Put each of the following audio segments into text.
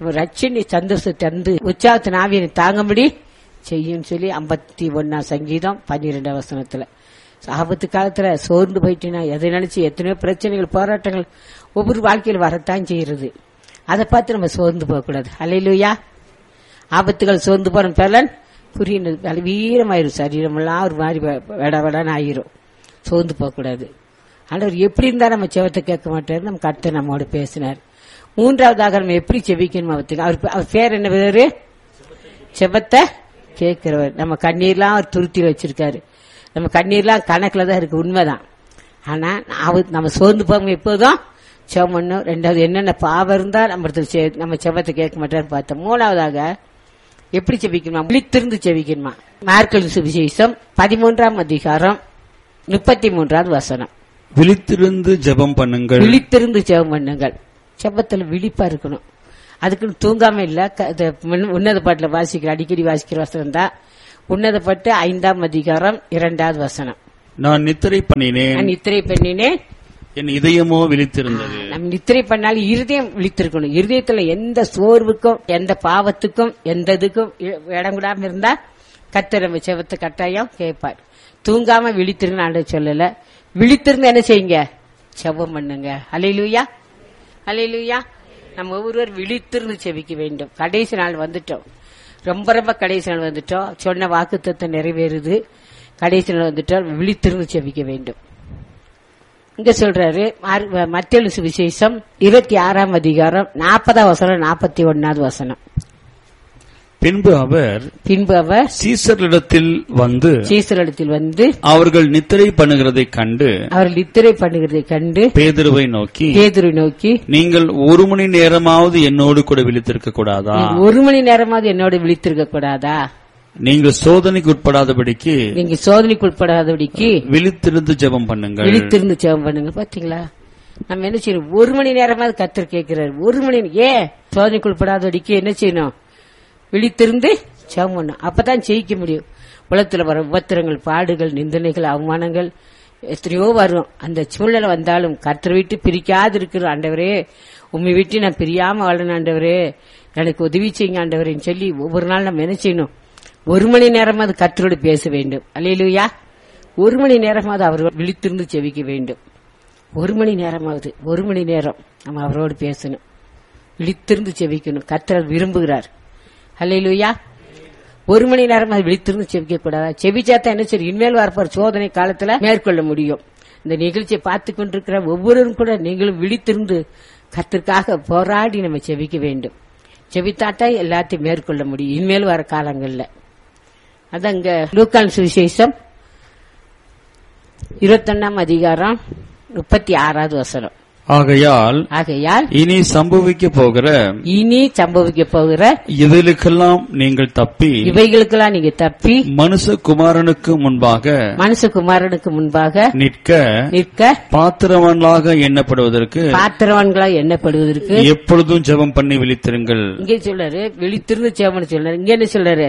ரட்சணி சந்தோஷத்தை தந்து உற்சாகத்தின் ஆவியனை தாங்கும்படி செய்யும் சொல்லி ஐம்பத்தி ஒன்னாம் சங்கீதம் பன்னிரெண்டாம் வசனத்துல ஆபத்து காலத்துல சோர்ந்து போயிட்டுனா எதை நினைச்சு எத்தனையோ பிரச்சனைகள் போராட்டங்கள் ஒவ்வொரு வாழ்க்கையில் வரத்தான் செய்யறது அதை பார்த்து நம்ம சோர்ந்து போகக்கூடாது அலையிலுயா ஆபத்துகள் சோர்ந்து போன பலன் புரியுது வீரமாயிரும் சரீரமெல்லாம் ஒரு மாதிரி வெட வெடன்னு ஆயிரும் சோர்ந்து போகக்கூடாது ஆண்டவர் எப்படி இருந்தா நம்ம செவத்தை கேட்க மாட்டாரு நம்ம கருத்தை நம்மோட பேசினார் மூன்றாவதாக நம்ம எப்படி செவிக்கணும் அவத்துக்கு அவர் அவர் பேர் என்ன பேரு செபத்தை கேட்கிறவர் நம்ம கண்ணீர்லாம் அவர் துருத்தி வச்சிருக்காரு நம்ம கண்ணீர்லாம் கணக்குல தான் இருக்கு உண்மைதான் ஆனா அவர் நம்ம சோர்ந்து போங்க எப்போதும் செவம் பண்ணும் ரெண்டாவது என்னென்ன பாவம் இருந்தா நம்ம நம்ம செவத்தை கேட்க மாட்டாரு பார்த்தோம் மூணாவதாக எப்படி செபிக்கணுமா விழித்திருந்து செபிக்கணுமா மார்க்கல் சுவிசேஷம் பதிமூன்றாம் அதிகாரம் முப்பத்தி மூன்றாவது வசனம் விழித்திருந்து ஜெபம் பண்ணுங்கள் விழித்திருந்து ஜெபம் பண்ணுங்கள் செபத்துல விழிப்பா இருக்கணும் அதுக்குன்னு தூங்காம இல்ல க- இது முன்ன- உன்னத பாட்டுல வாசிக்கிற அடிக்கடி வாசிக்கிற வசனம் தான் உன்னத பாட்டு ஐந்தாம் அதிகாரம் இரண்டாவது வசனம் நான் நித்திரை பண்ணினேன் நான் நித்திரை பண்ணினேன் என் இதயமோ விழித்திருந்தது நம்ம நித்திரை பண்ணாலும் இருதயம் விழித்திருக்கணும் இருதயத்துல எந்த சோர்வுக்கும் எந்த பாவத்துக்கும் எந்த இதுக்கும் இ- இடம் கூடாம இருந்தா கத்தர் நம்ம செவத்தை கட்டாயம் கேட்பார் தூங்காம விழித்திருங்க ஆண்டவர் சொல்லல விழித்திருந்து என்ன செய்யுங்க செவம் பண்ணுங்க அலையிலுயா அலையிலுயா நம்ம ஒவ்வொருவர் விழித்திருந்து செவிக்க வேண்டும் கடைசி நாள் வந்துட்டோம் ரொம்ப ரொம்ப கடைசி நாள் வந்துட்டோம் சொன்ன வாக்குத்தத்தை நிறைவேறுது கடைசி நாள் வந்துட்டோம் விழித்திருந்து செவிக்க வேண்டும் இங்க சொல்றாரு மத்திய சுவிசேஷம் இருபத்தி ஆறாம் அதிகாரம் நாற்பதாம் வசனம் நாற்பத்தி ஒன்னாவது வசனம் பின்பு அவர் பின்பு அவர் சீசரிடத்தில் வந்து சீசரிடத்தில் வந்து அவர்கள் நித்திரை பண்ணுகிறதைக் கண்டு அவர் நித்திரை பண்ணுகிறதை கண்டு பேதுருவை நோக்கி பேதுரு நோக்கி நீங்கள் ஒரு மணி நேரமாவது என்னோடு கூட விழித்திருக்க கூடாதா "நீங்க ஒரு மணி நேரமாவது என்னோட விழித்திருக்க கூடாதா நீங்கள் சோதனைக்கு உட்படாதபடிக்கு நீங்க சோதனைக்கு உட்படாதபடிக்கு விழித்திருந்து ஜெபம் பண்ணுங்கள் விழித்திருந்து ஜெபம் பண்ணுங்க பாத்தீங்களா நம்ம என்ன செய்யணும் ஒரு மணி நேரமாவது கத்தர் கேட்கிறாரு ஒரு மணி ஏன் சோதனைக்கு உட்படாதபடிக்கு என்ன செய்யணும் விழித்திருந்து ஜெபம் பண்ணும் அப்பதான் ஜெயிக்க முடியும் உலகத்துல வர உபத்திரங்கள் பாடுகள் நிந்தனைகள் அவமானங்கள் எத்தனையோ வரும் அந்த சூழ்நிலை வந்தாலும் கத்தரை விட்டு பிரிக்காது இருக்கிற ஆண்டவரே உண்மை விட்டு நான் பிரியாம வாழணும் ஆண்டவரே எனக்கு உதவி செய்யுங்க ஆண்டவரேன்னு சொல்லி ஒவ்வொரு நாள் நம்ம என்ன செய்யணும் ஒரு மணி நேரமாவது கத்தரோடு பேச வேண்டும் அல்லையிலுயா ஒரு மணி நேரமாவது அவர் விழித்திருந்து செவிக்க வேண்டும் ஒரு மணி நேரமாவது ஒரு மணி நேரம் நம்ம அவரோடு பேசணும் விழித்திருந்து செவிக்கணும் கத்தர் விரும்புகிறார் அல்லையிலுயா ஒரு மணி நேரமாவது விழித்திருந்து செவிக்க கூடாதா செவிச்சாத்தான் என்ன சரி இனிமேல் வரப்போற சோதனை காலத்துல மேற்கொள்ள முடியும் இந்த நிகழ்ச்சியை பார்த்து கொண்டிருக்கிற ஒவ்வொருவரும் கூட நீங்களும் விழித்திருந்து கத்திற்காக போராடி நம்ம செவிக்க வேண்டும் செவித்தாட்டா எல்லாத்தையும் மேற்கொள்ள முடியும் இனிமேல் வர காலங்கள்ல அதான் இங்க லூக்கான் சுவிசேஷம் இருபத்தொன்னாம் அதிகாரம் முப்பத்தி ஆறாவது வசனம் ஆகையால் ஆகையால் இனி சம்பவிக்க போகிற இனி சம்பவிக்க போகிற இதிலுக்கெல்லாம் நீங்கள் தப்பி இவைகளுக்கெல்லாம் நீங்க தப்பி மனுஷகுமாரனுக்கு முன்பாக மனுஷகுமாரனுக்கு முன்பாக நிற்க நிற்க பாத்திரவான்களாக எண்ணப்படுவதற்கு பாத்திரவான்களா எண்ணப்படுவதற்கு எப்பொழுதும் ஜெபம் பண்ணி விழித்திருங்கள் இங்கே சொல்றாரு விழித்திருந்து செவம்னு சொல்றாரு இங்க என்ன சொல்றாரு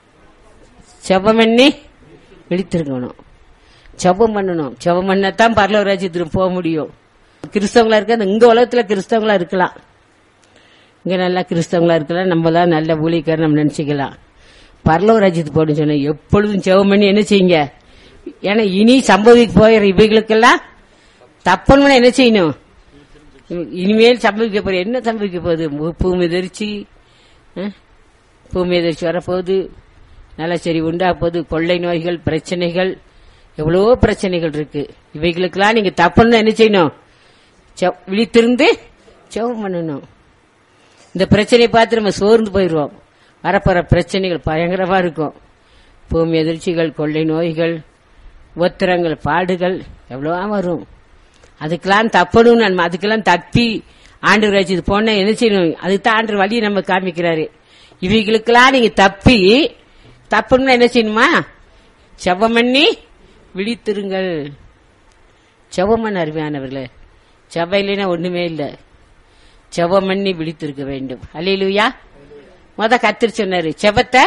செவம் பண்ணி விழித்திருக்கணும் செவம் பண்ணணும் செவம் பண்ணத்தான் பரலவ ராஜ்யத்துக்கு போக முடியும் கிறிஸ்தவங்களா இருக்க இங்க உலகத்துல கிறிஸ்தவங்களா இருக்கலாம் இங்க நல்லா கிறிஸ்தவங்களா இருக்கலாம் நம்ம தான் நல்ல ஊழியக்காரர் நம்ம நினைச்சுக்கலாம் பரலவ ராஜ்யத்துக்கு போகணும்னு சொன்னா எப்பொழுதும் செவம் பண்ணி என்ன செய்யுங்க ஏன்னா இனி சம்பவிக்க போயிற இவைகளுக்கெல்லாம் தப்பணும்னா என்ன செய்யணும் இனிமேல் சம்பவிக்க போற என்ன சம்பவிக்க போகுது பூ- பூமி எதிர்ச்சி அஹ், பூமி எதிர்ச்சி வரப்போகுது நிலச்சரி உண்டா போகுது கொள்ளை நோய்கள் பிரச்சனைகள் எவ்வளவோ பிரச்சனைகள் இருக்கு இவைகளுக்கெல்லாம் நீங்க தப்பணும் என்ன செய்யணும் செவ்- விழித்திருந்து செவம் பண்ணணும் இந்த பிரச்சனையை பார்த்து நம்ம சோர்ந்து போயிடுவோம் வரப்போற பிரச்சனைகள் பயங்கரமா இருக்கும் பூமி எதிர்ச்சிகள் கொள்ளை நோய்கள் ஒத்திரங்கள் பாடுகள் எவ்வளவா வரும் அதுக்கெல்லாம் தப்பணும் நம்ம அதுக்கெல்லாம் தப்பி ஆண்டு ராஜ்யத்து போன என்ன செய்யணும் அதுக்கு தான் ஆண்டு வழி நம்ம காமிக்கிறாரு இவைகளுக்கெல்லாம் நீங்க தப்பி தப்பணும்னா என்ன செய்யணுமா செவம் பண்ணி விழித்திருங்கள் செவம் பண்ண அருமையானவர்களே செவ்வாய் இல்லைன்னா ஒண்ணுமே இல்ல செவம் பண்ணி விழித்திருக்க வேண்டும் அல்லையிலுயா முத கத்திரி சொன்னாரு செவத்தை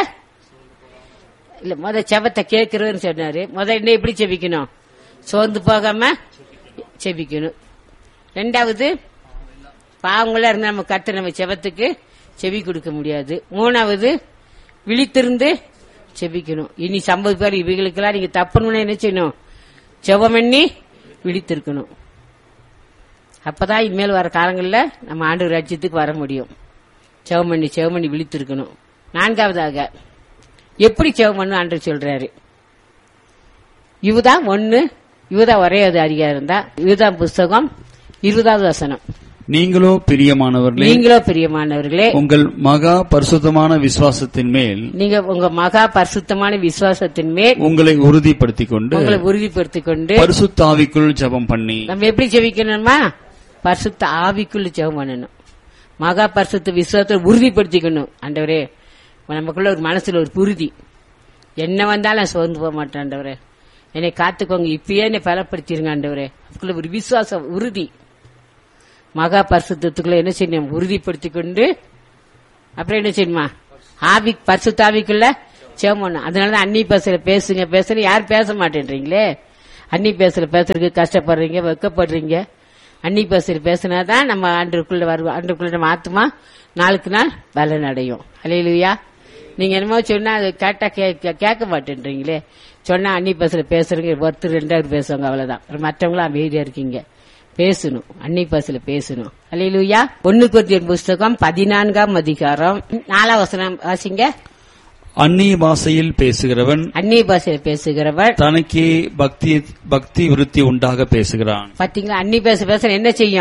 இல்ல முத செவத்தை கேட்கிறவன்னு சொன்னாரு முத என்ன எப்படி செபிக்கணும் சோர்ந்து போகாம செபிக்கணும் ரெண்டாவது பாவங்களா இருந்தா நம்ம கத்து நம்ம செவத்துக்கு செவி கொடுக்க முடியாது மூணாவது விழித்திருந்து செபிக்கணும் இனி சம்பது பேர் இவைகளுக்கெல்லாம் நீங்க தப்புன்னு என்ன செய்யணும் செவம் பண்ணி விழித்திருக்கணும் அப்பதான் இனிமேல் வர காலங்கள்ல நம்ம ஆண்டு ராஜ்யத்துக்கு வர முடியும் செவம் பண்ணி செவம் பண்ணி விழித்திருக்கணும் நான்காவதாக எப்படி செவம் பண்ணு ஆண்டு சொல்றாரு இவதான் ஒன்னு இவதான் ஒரே அது அதிகாரம் தான் இதுதான் புஸ்தகம் இருபதாவது வசனம் நீங்களோ பிரியமானவர்களே நீங்களோ பிரியமானவர்களே உங்கள் மகா பரிசுத்தமான விசுவாசத்தின் மேல் நீங்க உங்க மகா பரிசுத்தமான விசுவாசத்தின் மேல் உங்களை உறுதிப்படுத்திக் கொண்டு உங்களை உறுதிப்படுத்திக் கொண்டு பரிசுத்தாவிக்குள் ஜெபம் பண்ணி நம்ம எப்படி ஜெபிக்கணுமா பரிசுத்த ஆவிக்குள்ள ஜெபம் பண்ணணும் மகா பரிசுத்த விசுவாசத்தை உறுதிப்படுத்திக்கணும் ஆண்டவரே நமக்குள்ள ஒரு மனசுல ஒரு உறுதி என்ன வந்தாலும் நான் சோர்ந்து போக மாட்டேன் ஆண்டவரே என்னை காத்துக்கோங்க இப்பயே என்னை பலப்படுத்திருங்க ஆண்டவரே அதுக்குள்ள ஒரு விசுவாசம் உறுதி மகா பரிசுத்தத்துக்குள்ள என்ன செய்யணும் உறுதிப்படுத்திக் கொண்டு அப்புறம் என்ன செய்யணுமா ஆவி பரிசுத்த ஆவிக்குள்ள ஜெபம் பண்ணணும் அதனாலதான் அன்னி பேசுற பேசுங்க பேசுங்க யார் பேச மாட்டேன்றீங்களே அன்னி பேசுற பேசுறதுக்கு கஷ்டப்படுறீங்க வெக்கப்படுறீங்க அன்னி பேசுற பேசினாதான் நம்ம ஆண்டுக்குள்ள வருவோம் ஆண்டுக்குள்ள நம்ம ஆத்துமா நாளுக்கு நாள் பலன் அடையும் அலையிலுயா நீங்க என்னமோ சொன்னா அது கேட்டா கேட்க கேட்க மாட்டேன்றீங்களே சொன்னா அன்னி பேசுற பேசுறீங்க ஒருத்தர் ரெண்டாவது பேசுவாங்க அவ்வளவுதான் மற்றவங்களும் அமைதியா இருக்கீங்க பேசணும் அன்னி பஸ்ல பேசணும் அல்லையிலுயா ஒன்னு குறிஞ்சியர் புஸ்தகம் பதினான்காம் அதிகாரம் நாலாம் வசனம் வாசிங்க அந்நிய பாஷையில் பேசுகிறவன் அந்நிய பாஷையில பேசுகிறவர் தனக்கே பக்தி பக்தி விருத்தி உண்டாக பேசுகிறான் பாத்தீங்களா அன்னி பேச பேச என்ன செய்யும்